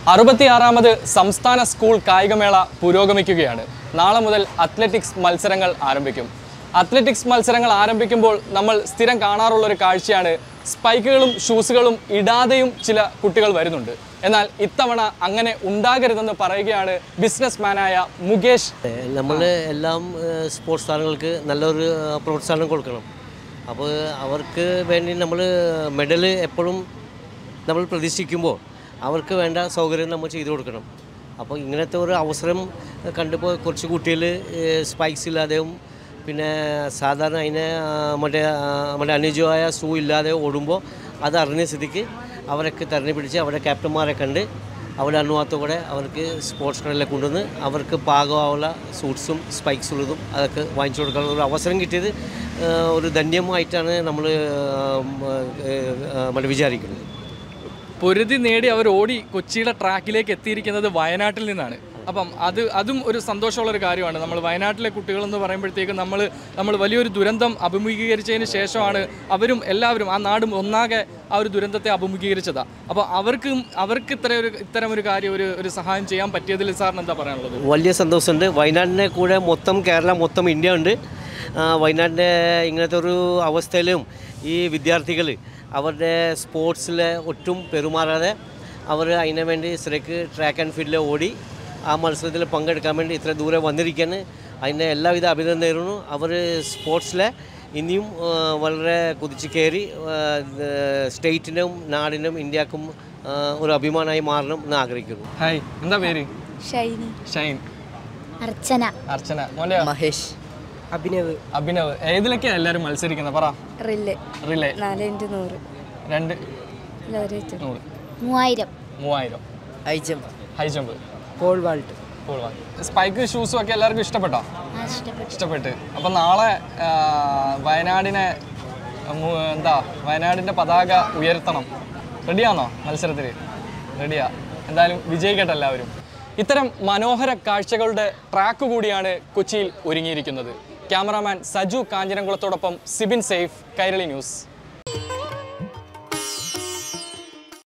അറുപത്തിയാറാമത് സംസ്ഥാന സ്കൂൾ കായികമേള പുരോഗമിക്കുകയാണ് നാളെ മുതൽ അത്ലറ്റിക്സ് മത്സരങ്ങൾ ആരംഭിക്കും അത്ലറ്റിക്സ് മത്സരങ്ങൾ ആരംഭിക്കുമ്പോൾ നമ്മൾ സ്ഥിരം കാണാറുള്ള ഒരു കാഴ്ചയാണ് സ്പൈക്കുകളും ഷൂസുകളും ഇടാതെയും ചില കുട്ടികൾ വരുന്നുണ്ട് എന്നാൽ ഇത്തവണ അങ്ങനെ ഉണ്ടാകരുതെന്ന് പറയുകയാണ് ബിസിനസ്മാനായ മുകേഷ് നമ്മൾ എല്ലാം ഏഹ്, സ്പോർട്സ് താരങ്ങൾക്ക് നല്ലൊരു ഏഹ്, പ്രോത്സാഹനം കൊടുക്കണം അപ്പോൾ അവർക്ക് വേണ്ടി നമ്മൾ മെഡൽ എപ്പോഴും നമ്മൾ പ്രതീക്ഷിക്കുമ്പോൾ അവർക്ക് വേണ്ട സൗകര്യം നമ്മൾ ചെയ്തു കൊടുക്കണം അപ്പോൾ ഇങ്ങനത്തെ ഒരു അവസരം കണ്ടപ്പോൾ കുറച്ച് കുട്ടികൾ സ്പൈക്സ് ഇല്ലാതെയും പിന്നെ സാധാരണ അതിനെ ആ, മറ്റേ ആ, മറ്റേ അനുയോജ്യമായ ഷൂ ഇല്ലാതെ ഓടുമ്പോൾ അത് അറിഞ്ഞ സ്ഥിതിക്ക് അവരൊക്കെ തെരഞ്ഞു പിടിച്ച് അവരുടെ ക്യാപ്റ്റന്മാരെ കണ്ട് അവരുടെ അനുവാദത്തോടെ അവർക്ക് സ്പോർട്സ് കടലിൽ കൊണ്ടുവന്ന് അവർക്ക് പാകമാവുള്ള സൂട്ട്സും സ്പൈക്സ് ഉള്ളതും അതൊക്കെ വാങ്ങിച്ചു കൊടുക്കാനുള്ള ഒരു അവസരം കിട്ടിയത് ആ, ഒരു ധന്യമായിട്ടാണ് നമ്മൾ നമ്മൾ വിചാരിക്കുന്നത് പൊരുതി നേടി അവർ ഓടി കൊച്ചിയുടെ ട്രാക്കിലേക്ക് എത്തിയിരിക്കുന്നത് വയനാട്ടിൽ നിന്നാണ് അപ്പം അത് അതും ഒരു സന്തോഷമുള്ള ഒരു കാര്യമാണ് നമ്മൾ വയനാട്ടിലെ കുട്ടികളെന്ന് പറയുമ്പോഴത്തേക്കും നമ്മൾ നമ്മൾ വലിയൊരു ദുരന്തം അഭിമുഖീകരിച്ചതിന് ശേഷമാണ് അവരും എല്ലാവരും ആ നാടും ഒന്നാകെ ആ ഒരു ദുരന്തത്തെ അഭിമുഖീകരിച്ചതാണ് അപ്പോൾ അവർക്കും അവർക്ക് ഇത്ര ഒരു ഇത്തരം ഒരു കാര്യം ഒരു ഒരു സഹായം ചെയ്യാൻ പറ്റിയതിൽ സാറിന് എന്താ പറയാനുള്ളത് വലിയ സന്തോഷമുണ്ട് വയനാടിനെ കൂടെ മൊത്തം കേരളം മൊത്തം ഇന്ത്യ ഉണ്ട് ആ, വയനാടിൻ്റെ ഇങ്ങനത്തെ ഒരു അവസ്ഥയിലും ഈ വിദ്യാർത്ഥികൾ അവരുടെ സ്പോർട്സിൽ ഒട്ടും പെരുമാറാതെ അവർ അതിനു വേണ്ടി ശരിക്ക് ട്രാക്ക് ആൻഡ് ഫീൽഡിൽ ഓടി ആ മത്സരത്തിൽ പങ്കെടുക്കാൻ വേണ്ടി ഇത്ര ദൂരം വന്നിരിക്കുകയാണ് അതിൻ്റെ എല്ലാവിധ അഭിനന്ദനം നേരുന്നു അവർ സ്പോർട്സിലെ ഇനിയും ആ, വളരെ കുതിച്ച് കയറി ആ, സ്റ്റേറ്റിനും നാടിനും ഇന്ത്യക്കും ആ, ഒരു അഭിമാനമായി മാറണം എന്ന് ആഗ്രഹിക്കുന്നു ഹായ് എന്താ പേര് ഷൈനി ഷൈൻ അർച്ചന അർച്ചന മോൻ്റെ മഹേഷ് അഭിനവ് അഭിനവ് ഏതിലൊക്കെയാണ് എല്ലാവരും മത്സരിക്കുന്നത് പറ റില്ല് റിലേ നാല് ഇൻറ്റു നൂറ് രണ്ട് ലോരേറ്റ് നൂറ് മൂവായിരം മൂവായിരം ഐജം high jump pole vault spike ഷൂസും ഒക്കെ എല്ലാവർക്കും ഇഷ്ടപ്പെട്ടോ ആ ഇഷ്ടപ്പെട്ടു ഇഷ്ടപ്പെട്ട് അപ്പം നാളെ ആ, വയനാടിനെ മു- എന്താ വയനാടിൻ്റെ പതാക ഉയർത്തണം റെഡിയാണോ മത്സരത്തിൽ റെഡിയാ എന്തായാലും വിജയിക്കട്ടെ എല്ലാവരും ഇത്തരം മനോഹര കാഴ്ചകളുടെ ട്രാക്ക് കൂടിയാണ് കൊച്ചിയിൽ ഒരുങ്ങിയിരിക്കുന്നത് ക്യാമറാമാൻ സജു കാഞ്ഞിരംകുളത്തോടൊപ്പം സിബിൻ സേഫ് കൈരളി ന്യൂസ്